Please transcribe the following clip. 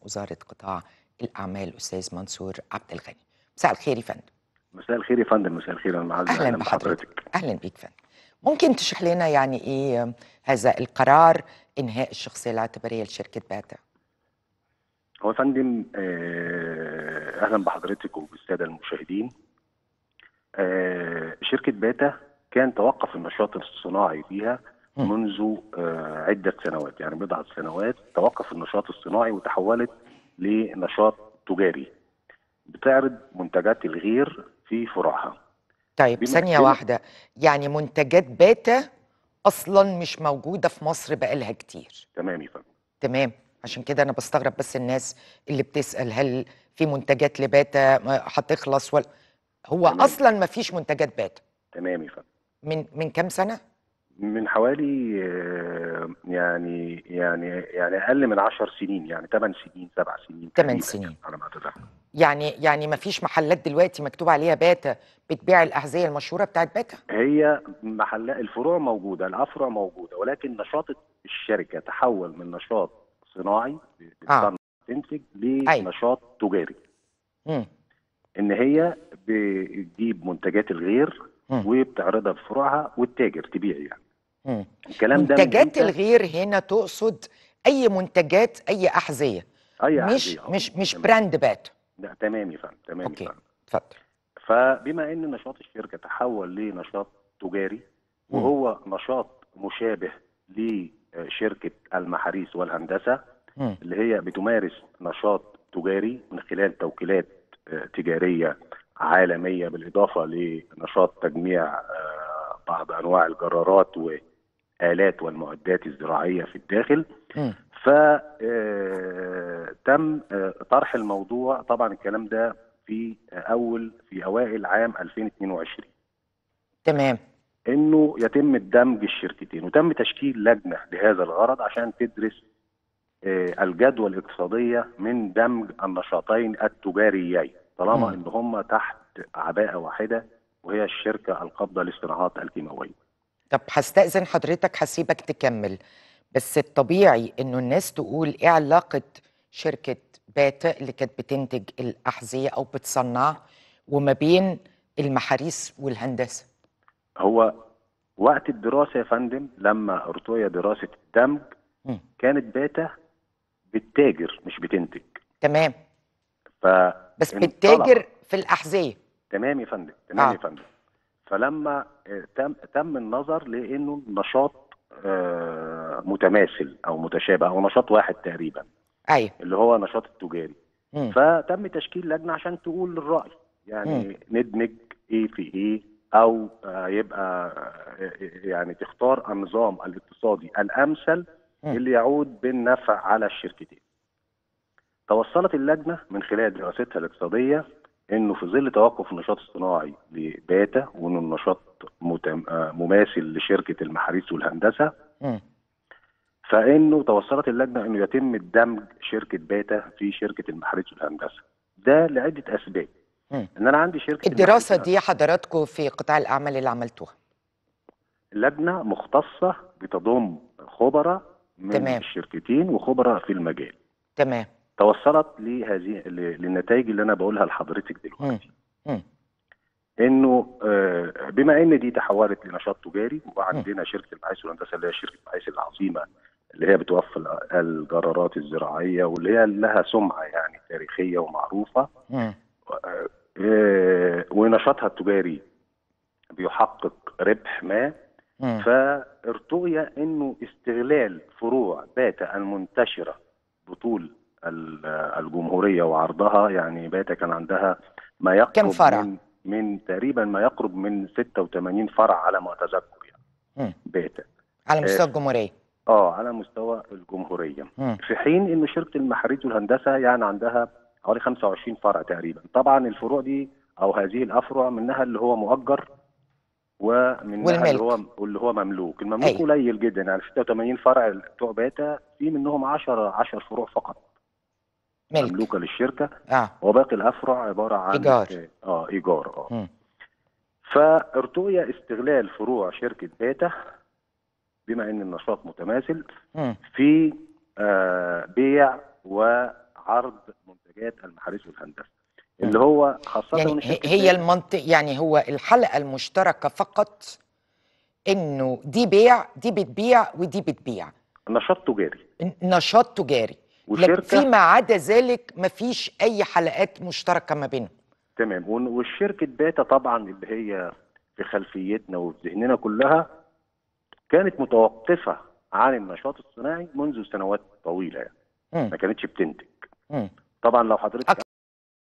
وزاره قطاع الاعمال الاستاذ منصور عبد الغني مساء الخير يا فندم مساء الخير يا فندم مساء الخير انا معاذ اهلا بحضرتك اهلا بيك فندم ممكن تشرح لنا يعني ايه هذا القرار انهاء الشخصيه الاعتباريه لشركه باتا هو يا فندم آه، اهلا بحضرتك وبالساده المشاهدين آه، شركه باتا كان توقف النشاط الصناعي فيها مم. منذ آه، عده سنوات يعني بضعه سنوات توقف النشاط الصناعي وتحولت لنشاط تجاري بتعرض منتجات الغير في فروعها طيب بما- ثانيه بما- واحده يعني منتجات باتا اصلا مش موجوده في مصر بقالها كتير تمام يا فندم تمام عشان كده انا بستغرب بس الناس اللي بتسال هل في منتجات لباتا ما هتخلص ولا هو تمام. اصلا ما فيش منتجات باتا تمام يا فندم من من كام سنه من حوالي آه، يعني يعني يعني اقل من 10 سنين يعني 8 سنين 7 سنين تمن تقريباً سنين. على ما اتذكر يعني يعني ما فيش محلات دلوقتي مكتوب عليها باتا بتبيع الاحذيه المشهوره بتاعت باتا هي محلات الفروع موجوده الافرع موجوده ولكن نشاط الشركه تحول من نشاط صناعي بتصنع تنتج لنشاط تجاري مم. ان هي بتجيب منتجات الغير مم. وبتعرضها في فروعها والتاجر تبيع يعني مم. الكلام ده من منتجات إمتى؟ الغير هنا تقصد اي منتجات اي احذيه اي مش أحذية، آه، مش مش تمام. براند باتا لا تمام يا فندم تمام يا اوكي فندم اتفضل فبما ان نشاط الشركه تحول لنشاط تجاري مم. وهو نشاط مشابه لشركه المحاريس والهندسه مم. اللي هي بتمارس نشاط تجاري من خلال توكيلات آه، تجاريه عالميه بالاضافه لنشاط تجميع آه، بعض انواع الجرارات والات والمعدات الزراعيه في الداخل مم. فتم طرح الموضوع طبعا الكلام ده في آه، اول في اوائل عام 2022 تمام انه يتم دمج الشركتين وتم تشكيل لجنه لهذا الغرض عشان تدرس آه، الجدوى الاقتصاديه من دمج النشاطين التجاريين طالما مم. ان هم تحت عباءه واحده وهي الشركه القابضه للصناعات الكيماويه. طب هستأذن حضرتك هسيبك تكمل بس الطبيعي انه الناس تقول ايه علاقة شركة باتا اللي كانت بتنتج الأحذية أو بتصنع وما بين المحاريس والهندسة هو وقت الدراسه يا فندم لما ارتوي دراسه الدمج مم. كانت باتا بتتاجر مش بتنتج. تمام ف بس انطلق. بتتاجر في الأحذية تمام يا فندم تمام آه. يا فندم فلما آه، تم تم النظر لانه نشاط آه، متماثل او متشابه او نشاط واحد تقريبا أيوه اللي هو نشاط التجاري مم. فتم تشكيل لجنه عشان تقول الراي يعني ندمج ايه في ايه او آه، يبقى آه، يعني تختار النظام الاقتصادي الامثل مم. اللي يعود بالنفع على الشركتين. توصلت اللجنه من خلال دراستها الاقتصاديه انه في ظل توقف النشاط الصناعي لباتا وانه النشاط متم- آه، مماثل لشركه المحاريس والهندسه مم. فانه توصلت اللجنه انه يتم دمج شركه باتا في شركه المحاريس والهندسه. ده لعده اسباب. مم. ان انا عندي شركه الدراسة المحاريس دي حضراتكم في قطاع الأعمال اللي عملتوها لجنه مختصه بتضم خبراء من تمام. الشركتين وخبراء في المجال. تمام توصلت لهذه ل- للنتائج اللي انا بقولها لحضرتك مم. دلوقتي مم. انه آه، بما ان دي تحولت لنشاط تجاري وعندنا شركه المحايس والهندسه اللي هي شركه المحايس العظيمه اللي هي بتوفر ال- الجرارات الزراعيه واللي هي لها سمعه يعني تاريخيه ومعروفه مم. آه، آه، ونشاطها التجاري بيحقق ربح ما مم. فارتؤي انه استغلال فروع باتا المنتشره بطول ال- الجمهوريه وعرضها يعني باتا كان عندها ما يقرب كم فرع؟ من من تقريبا ما يقرب من 86 فرع على ما اتذكر يعني مم. باتا على مستوى الجمهورية اه على مستوى الجمهوريه مم. في حين انه شركه المحاريس والهندسه يعني عندها حوالي 25 فرع تقريبا طبعا الفروع دي او هذه الافرع منها اللي هو مؤجر ومنها والملك. اللي هو واللي هو مملوك المملوك أيوة. قليل جدا يعني 86 فرع بتوع باتا في منهم 10 10 فروع فقط ملك مملوكه للشركه اه وباقي الافرع عباره عن إيجار. اه ايجار اه مم. فارتؤي استغلال فروع شركه باتا بما ان النشاط متماثل مم. في آه، بيع و عرض منتجات المحارس والهندسه اللي هو خاصه يعني وإن هي- شركة هي بيتا- المنطق يعني هو الحلقة المشتركة فقط انه دي بيع دي بتبيع ودي بتبيع نشاط تجاري نشاط تجاري لكن وشركة- فيما عدا ذلك مفيش اي حلقات مشتركة ما بينهم تمام ون- والشركه باتا طبعا اللي هي في خلفيتنا وفي ذهننا كلها كانت متوقفه عن النشاط الصناعي منذ سنوات طويله يعني مم. ما كانتش بتنتج مم. طبعا لو حضرتك